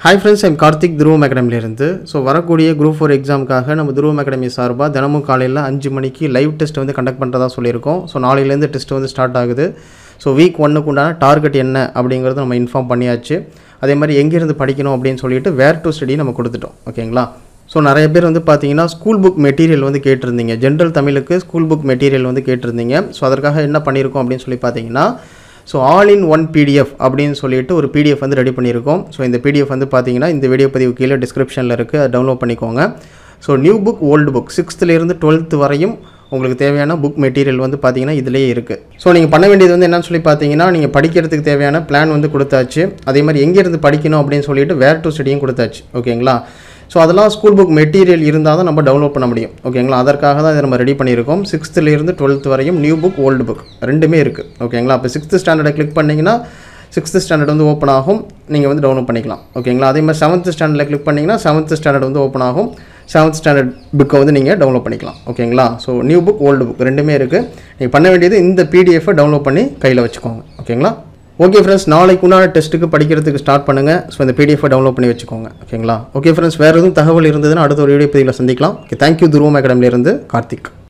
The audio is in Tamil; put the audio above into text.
hi friends I'm Karthik Dhruvam அகாடமிலேருந்து ஸோ வரக்கூடிய குரூப் ஃபோர் எக்ஸாமுக்காக நம்ம துருவம் அகாடமி சார்பாக தினமும் காலையில் அஞ்சு மணிக்கு லைவ் டெஸ்ட் வந்து கண்டக்ட் பண்ணுறதா சொல்லியிருக்கோம் ஸோ நாளையிலேருந்து டெஸ்ட் வந்து ஸ்டார்ட் ஆகுது ஸோ வீக் ஒன்னுக்கு உண்டான டார்கெட் என்ன அப்படிங்கிறத நம்ம இன்ஃபார்ம் பண்ணியாச்சு அதே மாதிரி எங்கேருந்து படிக்கணும் அப்படின்னு சொல்லிட்டு வேர் டு ஸ்டடி நம்ம கொடுத்துட்டோம் ஓகேங்களா ஸோ நிறைய பேர் வந்து பார்த்தீங்கன்னா ஸ்கூல் புக் மெட்டீரியல் வந்து கேட்டிருந்தீங்க ஜென்ரல் தமிழுக்கு ஸ்கூல் புக் மெட்டீரியல் வந்து கேட்டிருந்தீங்க ஸோ அதற்காக என்ன பண்ணியிருக்கோம் அப்படின்னு சொல்லி பார்த்தீங்கன்னா so all in one PDF அப்படின்னு சொல்லிட்டு ஒரு பிடிஎஃப் வந்து ரெடி பண்ணியிருக்கோம் ஸோ இந்த பிடிஎஃப் வந்து பார்த்தீங்கன்னா இந்த வீடியோ பதிவு கீழே டிஸ்கிரிப்ஷனில் இருக்குது அதை டவுன்லோட் பண்ணிக்கோங்க so new book old book சிக்ஸ்த்துலேருந்து டுவெல்த்து வரையும் உங்களுக்கு தேவையான புக் மெட்டீரியல் வந்து பார்த்தீங்கன்னா இதிலேயே இருக்குது ஸோ நீங்கள் பண்ண வேண்டியது வந்து என்னன்னு சொல்லி பார்த்தீங்கன்னா நீங்கள் படிக்கிறதுக்கு தேவையான பிளான் வந்து கொடுத்தாச்சு அதே மாதிரி எங்கேருந்து படிக்கணும் அப்படின்னு சொல்லிட்டு வேர் டு ஸ்டடியும் கொடுத்தாச்சு ஓகேங்களா ஸோ அதெல்லாம் ஸ்கூல் புக் மெட்டீரியல் இருந்தால் தான் நம்ம டவுன்லோட் பண்ண முடியும் ஓகேங்களா அதற்காக தான் இதை நம்ம ரெடி பண்ணியிருக்கோம் சிக்ஸ்த்துலேருந்து டுவெல்த் வரையும் நியூ புக் ஓல்டு புக் ரெண்டுமே இருக்குது ஓகேங்களா அப்போ சிக்ஸ்த்து ஸ்டாண்டர்டை கிளிக் பண்ணிங்கன்னா சிக்ஸ்த்து ஸ்டாண்டர்ட் வந்து ஓப்பன் ஆகும் நீங்கள் வந்து டவுன்லோட் பண்ணிக்கலாம் ஓகேங்களா அதே மாதிரி செவன்த் ஸ்டாண்டர்டில் கிளிக் பண்ணிங்கன்னா செவன்த் ஸ்டாண்டர்ட் வந்து ஓப்பன் ஆகும் செவன்த் ஸ்டாண்டர்ட் புக்கை வந்து நீங்கள் டவுன்லோட் பண்ணிக்கலாம் ஓகேங்களா so new book old book ரெண்டுமே இருக்குது நீங்கள் பண்ண வேண்டியது இந்த பிடிஎஃபை டவுன்லோட் பண்ணி கையில் வச்சுக்கோங்க ஓகேங்களா ஓகே ஃப்ரெண்ட்ஸ் நாளைக்கு உண்டான டெஸ்ட்டுக்கு படிக்கிறதுக்கு ஸ்டார்ட் பண்ணுங்கள் ஸோ இந்த பிடிஎஃபை டவுன்லோட் பண்ணி வச்சுக்கோங்க ஓகேங்களா ஓகே ஃப்ரெண்ட்ஸ் வேறு எதுவும் தகவல் இருந்ததுன்னா அடுத்த ஒரு வீடியோ பதிவில் சந்திக்கலாம் ஓகே தேங்க்யூ துருவம் அகாடமிலேருந்து கார்த்திக்